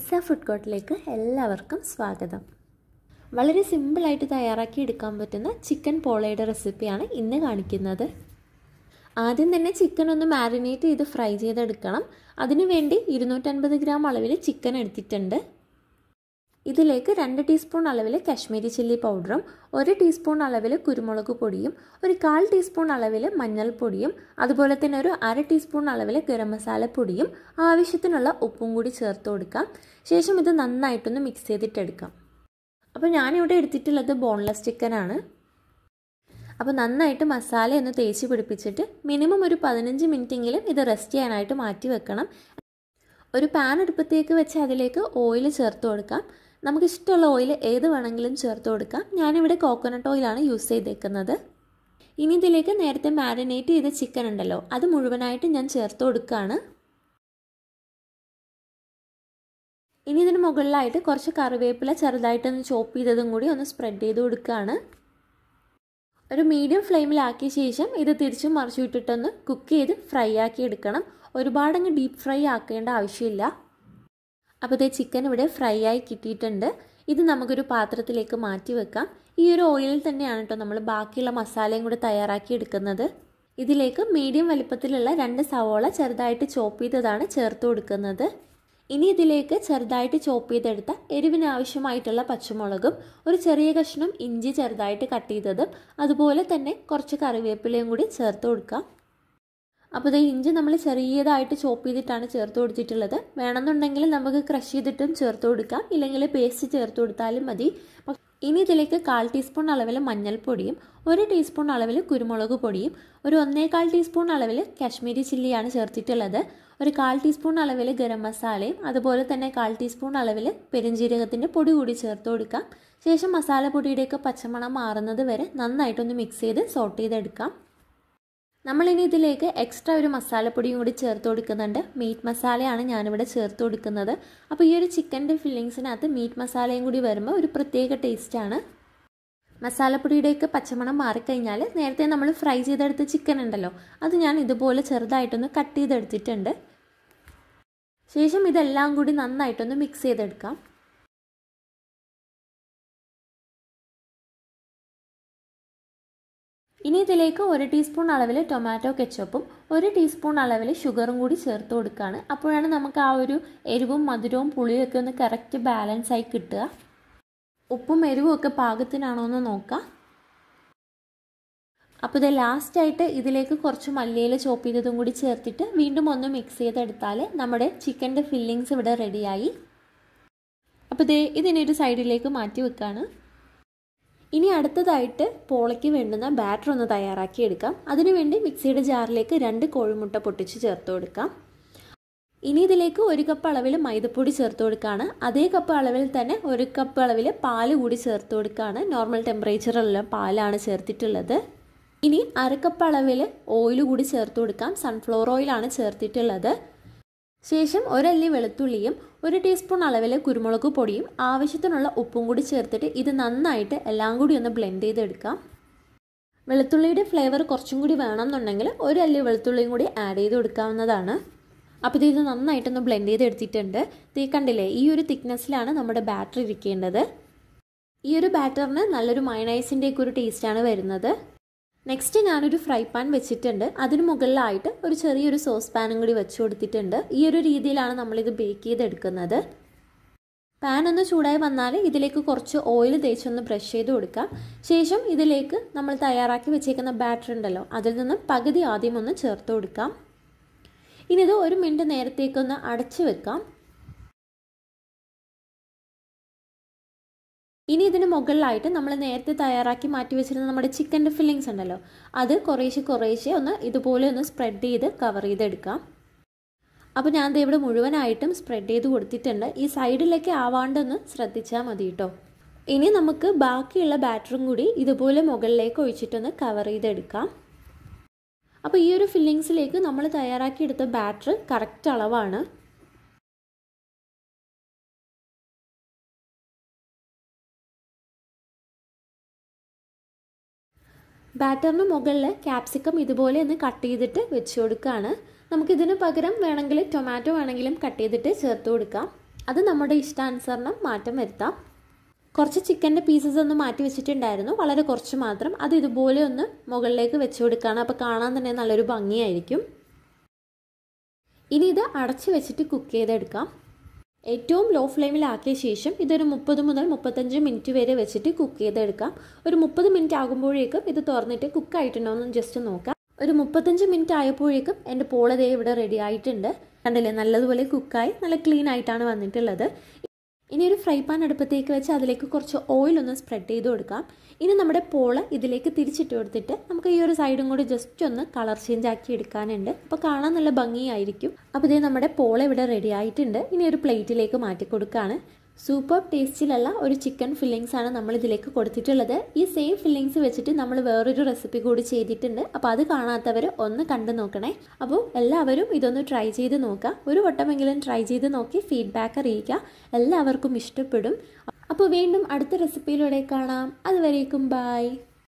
Lisa food കോർട്ടിലേക്ക് എല്ലാവർക്കും സ്വാഗതം വളരെ സിമ്പിളായിട്ട് തയ്യാറാക്കി എടുക്കാൻ പറ്റുന്ന ചിക്കൻ പോളയുടെ റെസിപ്പിയാണ് ഇന്ന് കാണിക്കുന്നത് ആദ്യം തന്നെ ചിക്കൻ ഒന്ന് മാരിനേറ്റ് ചെയ്ത് ഫ്രൈ ചെയ്തെടുക്കണം അതിനുവേണ്ടി ഇരുന്നൂറ്റൻപത് ഗ്രാം അളവിൽ ചിക്കൻ എടുത്തിട്ടുണ്ട് ഇതിലേക്ക് രണ്ട് ടീസ്പൂൺ അളവിൽ കാശ്മീരി ചില്ലി പൗഡറും ഒരു ടീസ്പൂൺ അളവിൽ കുരുമുളക് പൊടിയും ഒരു കാൽ ടീസ്പൂൺ അളവിൽ മഞ്ഞൾപ്പൊടിയും അതുപോലെ തന്നെ ഒരു അര ടീസ്പൂൺ അളവിൽ ഗരം മസാല പൊടിയും ആവശ്യത്തിനുള്ള ഉപ്പും കൂടി ചേർത്ത് കൊടുക്കാം ശേഷം ഇത് നന്നായിട്ടൊന്ന് മിക്സ് ചെയ്തിട്ടെടുക്കാം അപ്പോൾ ഞാനിവിടെ എടുത്തിട്ടുള്ളത് ബോൺലെസ് ചിക്കനാണ് അപ്പോൾ നന്നായിട്ട് മസാല ഒന്ന് തേച്ച് പിടിപ്പിച്ചിട്ട് മിനിമം ഒരു പതിനഞ്ച് മിനിറ്റെങ്കിലും ഇത് റെസ്റ്റ് ചെയ്യാനായിട്ട് മാറ്റി വെക്കണം ഒരു പാൻ അടുപ്പത്തേക്ക് വെച്ച് അതിലേക്ക് ഓയിൽ ചേർത്ത് കൊടുക്കാം നമുക്ക് ഇഷ്ടമുള്ള ഓയിൽ ഏത് വേണമെങ്കിലും ചേർത്ത് കൊടുക്കാം ഞാനിവിടെ കോക്കനട്ട് ഓയിലാണ് യൂസ് ചെയ്തേക്കുന്നത് ഇനി ഇതിലേക്ക് നേരത്തെ മാരിനേറ്റ് ചെയ്ത ചിക്കൻ ഉണ്ടല്ലോ അത് മുഴുവനായിട്ട് ഞാൻ ചേർത്ത് കൊടുക്കുകയാണ് ഇനി ഇതിന് മുകളിലായിട്ട് കുറച്ച് കറിവേപ്പില ചെറുതായിട്ടൊന്ന് ചോപ്പ് ചെയ്തതും കൂടി ഒന്ന് സ്പ്രെഡ് ചെയ്ത് കൊടുക്കുകയാണ് ഒരു മീഡിയം ഫ്ലെയിമിലാക്കിയ ശേഷം ഇത് തിരിച്ചും മറിച്ചു വിട്ടിട്ടൊന്ന് കുക്ക് ചെയ്ത് ഫ്രൈ ആക്കി എടുക്കണം ഒരുപാടങ്ങ് ഡീപ്പ് ഫ്രൈ ആക്കേണ്ട ആവശ്യമില്ല അപ്പോൾ ഇതേ ചിക്കൻ ഇവിടെ ഫ്രൈ ആയി കിട്ടിയിട്ടുണ്ട് ഇത് നമുക്കൊരു പാത്രത്തിലേക്ക് മാറ്റി വെക്കാം ഈ ഒരു ഓയിലിൽ തന്നെയാണ് കേട്ടോ നമ്മൾ ബാക്കിയുള്ള മസാലയും കൂടി തയ്യാറാക്കി എടുക്കുന്നത് ഇതിലേക്ക് മീഡിയം വലിപ്പത്തിലുള്ള രണ്ട് സവോള ചെറുതായിട്ട് ചോപ്പ് ചെയ്തതാണ് ചേർത്ത് കൊടുക്കുന്നത് ഇനി ഇതിലേക്ക് ചെറുതായിട്ട് ചോപ്പ് ചെയ്തെടുത്ത എരിവിന് ആവശ്യമായിട്ടുള്ള പച്ചമുളകും ഒരു ചെറിയ കഷ്ണം ഇഞ്ചി ചെറുതായിട്ട് കട്ട് ചെയ്തതും അതുപോലെ തന്നെ കുറച്ച് കറിവേപ്പിലയും കൂടി ചേർത്ത് കൊടുക്കാം അപ്പോൾ ഇത് ഇഞ്ചി നമ്മൾ ചെറിയതായിട്ട് ചോപ്പ് ചെയ്തിട്ടാണ് ചേർത്ത് കൊടുത്തിട്ടുള്ളത് വേണമെന്നുണ്ടെങ്കിൽ നമുക്ക് ക്രഷ് ചെയ്തിട്ടും ചേർത്ത് കൊടുക്കാം ഇല്ലെങ്കിൽ പേസ്റ്റ് ചേർത്ത് കൊടുത്താലും മതി ഇനി ഇതിലേക്ക് കാൽ ടീസ്പൂൺ അളവിൽ മഞ്ഞൾപ്പൊടിയും ഒരു ടീസ്പൂൺ അളവിൽ കുരുമുളക് പൊടിയും ഒരു ഒന്നേകാൽ ടീസ്പൂൺ അളവിൽ കാശ്മീരി ചില്ലിയാണ് ചേർത്തിട്ടുള്ളത് ഒരു കാൽ ടീസ്പൂൺ അളവിൽ ഗരം മസാലയും അതുപോലെ തന്നെ കാൽ ടീസ്പൂൺ അളവിൽ പെരുംജീരകത്തിൻ്റെ പൊടി കൂടി ചേർത്ത് കൊടുക്കാം ശേഷം മസാലപ്പൊടിയുടെയൊക്കെ പച്ചമണം മാറുന്നത് വരെ നന്നായിട്ടൊന്ന് മിക്സ് ചെയ്ത് സോട്ട് ചെയ്തെടുക്കാം നമ്മളിനി ഇതിലേക്ക് എക്സ്ട്രാ ഒരു മസാലപ്പൊടിയും കൂടി ചേർത്ത് കൊടുക്കുന്നുണ്ട് മീറ്റ് മസാലയാണ് ഞാനിവിടെ ചേർത്ത് കൊടുക്കുന്നത് അപ്പോൾ ഈ ഒരു ചിക്കൻ്റെ ഫില്ലിങ്സിനകത്ത് മീറ്റ് മസാലയും കൂടി വരുമ്പോൾ ഒരു പ്രത്യേക ടേസ്റ്റാണ് മസാലപ്പൊടിയുടെയൊക്കെ പച്ചമണം മാറിക്കഴിഞ്ഞാൽ നേരത്തെ നമ്മൾ ഫ്രൈ ചെയ്തെടുത്ത ചിക്കൻ ഉണ്ടല്ലോ അത് ഞാൻ ഇതുപോലെ ചെറുതായിട്ടൊന്ന് കട്ട് ചെയ്തെടുത്തിട്ടുണ്ട് ശേഷം ഇതെല്ലാം കൂടി നന്നായിട്ടൊന്ന് മിക്സ് ചെയ്തെടുക്കാം ഇനി ഇതിലേക്ക് ഒരു ടീസ്പൂൺ അളവിൽ ടൊമാറ്റോ കെച്ചപ്പും ഒരു ടീസ്പൂൺ അളവിൽ ഷുഗറും കൂടി ചേർത്ത് കൊടുക്കുകയാണ് അപ്പോഴാണ് നമുക്ക് ആ ഒരു എരിവും മധുരവും പുളിയും ഒക്കെ ഒന്ന് കറക്റ്റ് ബാലൻസ് ആയി കിട്ടുക ഉപ്പും എരിവും ഒക്കെ പാകത്തിനാണോ എന്ന് നോക്കാം അപ്പോൾ ഇത് ലാസ്റ്റായിട്ട് ഇതിലേക്ക് കുറച്ച് മല്ലിയില ചോപ്പ് ചെയ്തതും കൂടി ചേർത്തിട്ട് വീണ്ടും ഒന്ന് മിക്സ് ചെയ്തെടുത്താൽ നമ്മുടെ ചിക്കൻ്റെ ഫില്ലിങ്സ് ഇവിടെ റെഡിയായി അപ്പോൾ ഇത് ഇതിനൊരു സൈഡിലേക്ക് മാറ്റി വെക്കുകയാണ് ഇനി അടുത്തതായിട്ട് പോളയ്ക്ക് വേണ്ടുന്ന ബാറ്റർ ഒന്ന് തയ്യാറാക്കി എടുക്കാം അതിനുവേണ്ടി മിക്സിയുടെ ജാറിലേക്ക് രണ്ട് കോഴിമുട്ട പൊട്ടിച്ച് ചേർത്ത് കൊടുക്കാം ഇനി ഇതിലേക്ക് ഒരു കപ്പ് അളവിൽ മൈദപ്പൊടി ചേർത്ത് കൊടുക്കുകയാണ് അതേ കപ്പ് അളവിൽ തന്നെ ഒരു കപ്പ് അളവിൽ പാല് കൂടി ചേർത്ത് കൊടുക്കുകയാണ് നോർമൽ ടെമ്പറേച്ചറുള്ള പാലാണ് ചേർത്തിട്ടുള്ളത് ഇനി അരക്കപ്പ് അളവിൽ ഓയിൽ കൂടി ചേർത്ത് കൊടുക്കാം സൺഫ്ലവർ ഓയിലാണ് ചേർത്തിട്ടുള്ളത് ശേഷം ഒരല്ലി വെളുത്തുള്ളിയും ഒരു ടീസ്പൂൺ അളവിൽ കുരുമുളക് പൊടിയും ആവശ്യത്തിനുള്ള ഉപ്പും കൂടി ചേർത്തിട്ട് ഇത് നന്നായിട്ട് എല്ലാം കൂടി ഒന്ന് ബ്ലെൻഡ് ചെയ്തെടുക്കാം വെളുത്തുള്ളിയുടെ ഫ്ലേവർ കുറച്ചും കൂടി വേണമെന്നുണ്ടെങ്കിൽ ഒരു അല്ലി വെളുത്തുള്ളിയും കൂടി ആഡ് ചെയ്ത് കൊടുക്കാവുന്നതാണ് അപ്പോൾ ഇത് നന്നായിട്ടൊന്ന് ബ്ലെൻഡ് ചെയ്തെടുത്തിട്ടുണ്ട് തീ കണ്ടില്ലേ ഈ ഒരു തിക്നെസ്സിലാണ് നമ്മുടെ ബാറ്റർ ഇരിക്കേണ്ടത് ഈ ഒരു ബാറ്ററിന് നല്ലൊരു മയണൈസിൻ്റെയൊക്കെ ഒരു ടേസ്റ്റാണ് വരുന്നത് നെക്സ്റ്റ് ഞാനൊരു ഫ്രൈ പാൻ വെച്ചിട്ടുണ്ട് അതിന് മുകളിലായിട്ട് ഒരു ചെറിയൊരു സോസ് പാനും കൂടി വെച്ച് കൊടുത്തിട്ടുണ്ട് ഈ ഒരു രീതിയിലാണ് നമ്മളിത് ബേക്ക് ചെയ്തെടുക്കുന്നത് പാൻ ഒന്ന് ചൂടായി വന്നാൽ ഇതിലേക്ക് കുറച്ച് ഓയിൽ തേച്ചൊന്ന് ബ്രഷ് ചെയ്ത് കൊടുക്കാം ശേഷം ഇതിലേക്ക് നമ്മൾ തയ്യാറാക്കി വെച്ചേക്കുന്ന ബാറ്റർ ഉണ്ടല്ലോ അതിൽ നിന്ന് പകുതി ആദ്യം ഒന്ന് ചേർത്ത് കൊടുക്കാം ഇനി ഇത് ഒരു മിനിറ്റ് നേരത്തേക്കൊന്ന് അടച്ചു വെക്കാം ഇനി ഇതിന് മുകളിലായിട്ട് നമ്മൾ നേരത്തെ തയ്യാറാക്കി മാറ്റി വെച്ചിരുന്ന നമ്മുടെ ചിക്കൻ്റെ ഫില്ലിങ്സ് ഉണ്ടല്ലോ അത് കുറേശ്ശെ കുറേശ്ശെ ഒന്ന് ഇതുപോലെ ഒന്ന് സ്പ്രെഡ് ചെയ്ത് കവർ ചെയ്തെടുക്കാം അപ്പോൾ ഞാൻ ദേ ഇവിടെ മുഴുവനായിട്ടും സ്പ്രെഡ് ചെയ്ത് കൊടുത്തിട്ടുണ്ട് ഈ സൈഡിലേക്ക് ആവാണ്ടൊന്ന് ശ്രദ്ധിച്ചാൽ മതി കേട്ടോ ഇനി നമുക്ക് ബാക്കിയുള്ള ബാറ്ററും കൂടി ഇതുപോലെ മുകളിലേക്ക് ഒഴിച്ചിട്ടൊന്ന് കവർ ചെയ്തെടുക്കാം അപ്പോൾ ഈ ഒരു ഫില്ലിങ്സിലേക്ക് നമ്മൾ തയ്യാറാക്കിയെടുത്ത ബാറ്റർ കറക്റ്റ് അളവാണ് ബാറ്ററിന് മുകളിൽ ക്യാപ്സിക്കം ഇതുപോലെ ഒന്ന് കട്ട് ചെയ്തിട്ട് വെച്ച് കൊടുക്കുകയാണ് നമുക്കിതിന് പകരം വേണമെങ്കിൽ ടൊമാറ്റോ വേണമെങ്കിലും കട്ട് ചെയ്തിട്ട് ചേർത്ത് കൊടുക്കാം അത് നമ്മുടെ ഇഷ്ടാനുസരണം മാറ്റം വരുത്താം കുറച്ച് ചിക്കൻ്റെ പീസസ് ഒന്ന് മാറ്റി വെച്ചിട്ടുണ്ടായിരുന്നു വളരെ കുറച്ച് മാത്രം അത് ഇതുപോലെ ഒന്ന് മുകളിലേക്ക് വെച്ച് കൊടുക്കുകയാണ് അപ്പോൾ കാണാൻ തന്നെ നല്ലൊരു ഭംഗിയായിരിക്കും ഇനി ഇത് അടച്ച് വെച്ചിട്ട് കുക്ക് ചെയ്തെടുക്കാം ഏറ്റവും ലോ ഫ്ലെയിമിലാക്കിയ ശേഷം ഇതൊരു മുപ്പത് മുതൽ മുപ്പത്തഞ്ച് മിനിറ്റ് വരെ വെച്ചിട്ട് കുക്ക് ചെയ്തെടുക്കാം ഒരു മുപ്പത് മിനിറ്റ് ആകുമ്പോഴേക്കും ഇത് തുറന്നിട്ട് കുക്ക് ആയിട്ടുണ്ടോ എന്ന് ജസ്റ്റ് നോക്കാം ഒരു മുപ്പത്തഞ്ച് മിനിറ്റ് ആയപ്പോഴേക്കും എൻ്റെ പോളതേ ഇവിടെ റെഡി ആയിട്ടുണ്ട് കണ്ടില്ലേ നല്ലതുപോലെ കുക്കായി നല്ല ക്ലീൻ ആയിട്ടാണ് വന്നിട്ടുള്ളത് ഇനി ഒരു ഫ്രൈ പാൻ അടുപ്പത്തേക്ക് വെച്ച് അതിലേക്ക് കുറച്ച് ഓയിൽ ഒന്ന് സ്പ്രെഡ് ചെയ്ത് കൊടുക്കാം ഇനി നമ്മുടെ പോള ഇതിലേക്ക് തിരിച്ചിട്ട് കൊടുത്തിട്ട് നമുക്ക് ഈ ഒരു സൈഡും കൂടി ജസ്റ്റ് ഒന്ന് കളർ ചേഞ്ച് ആക്കി എടുക്കാനുണ്ട് അപ്പോൾ കാണാൻ നല്ല ഭംഗിയായിരിക്കും അപ്പോൾ ഇതേ നമ്മുടെ പോള ഇവിടെ റെഡി ആയിട്ടുണ്ട് ഇനി ഒരു പ്ലേറ്റിലേക്ക് മാറ്റി കൊടുക്കുകയാണ് സൂപ്പർ ടേസ്റ്റിലുള്ള ഒരു ചിക്കൻ ഫില്ലിങ്സ് ആണ് നമ്മൾ ഇതിലേക്ക് കൊടുത്തിട്ടുള്ളത് ഈ സെയിം ഫില്ലിങ്സ് വെച്ചിട്ട് നമ്മൾ വേറൊരു റെസിപ്പി കൂടി ചെയ്തിട്ടുണ്ട് അപ്പോൾ അത് കാണാത്തവർ ഒന്ന് കണ്ടു നോക്കണേ അപ്പോൾ എല്ലാവരും ഇതൊന്ന് ട്രൈ ചെയ്ത് നോക്കുക ഒരു വട്ടമെങ്കിലും ട്രൈ ചെയ്ത് നോക്കി ഫീഡ്ബാക്ക് അറിയിക്കുക എല്ലാവർക്കും ഇഷ്ടപ്പെടും അപ്പോൾ വീണ്ടും അടുത്ത റെസിപ്പിയിലൂടെ കാണാം അതുവരേക്കും ബായ്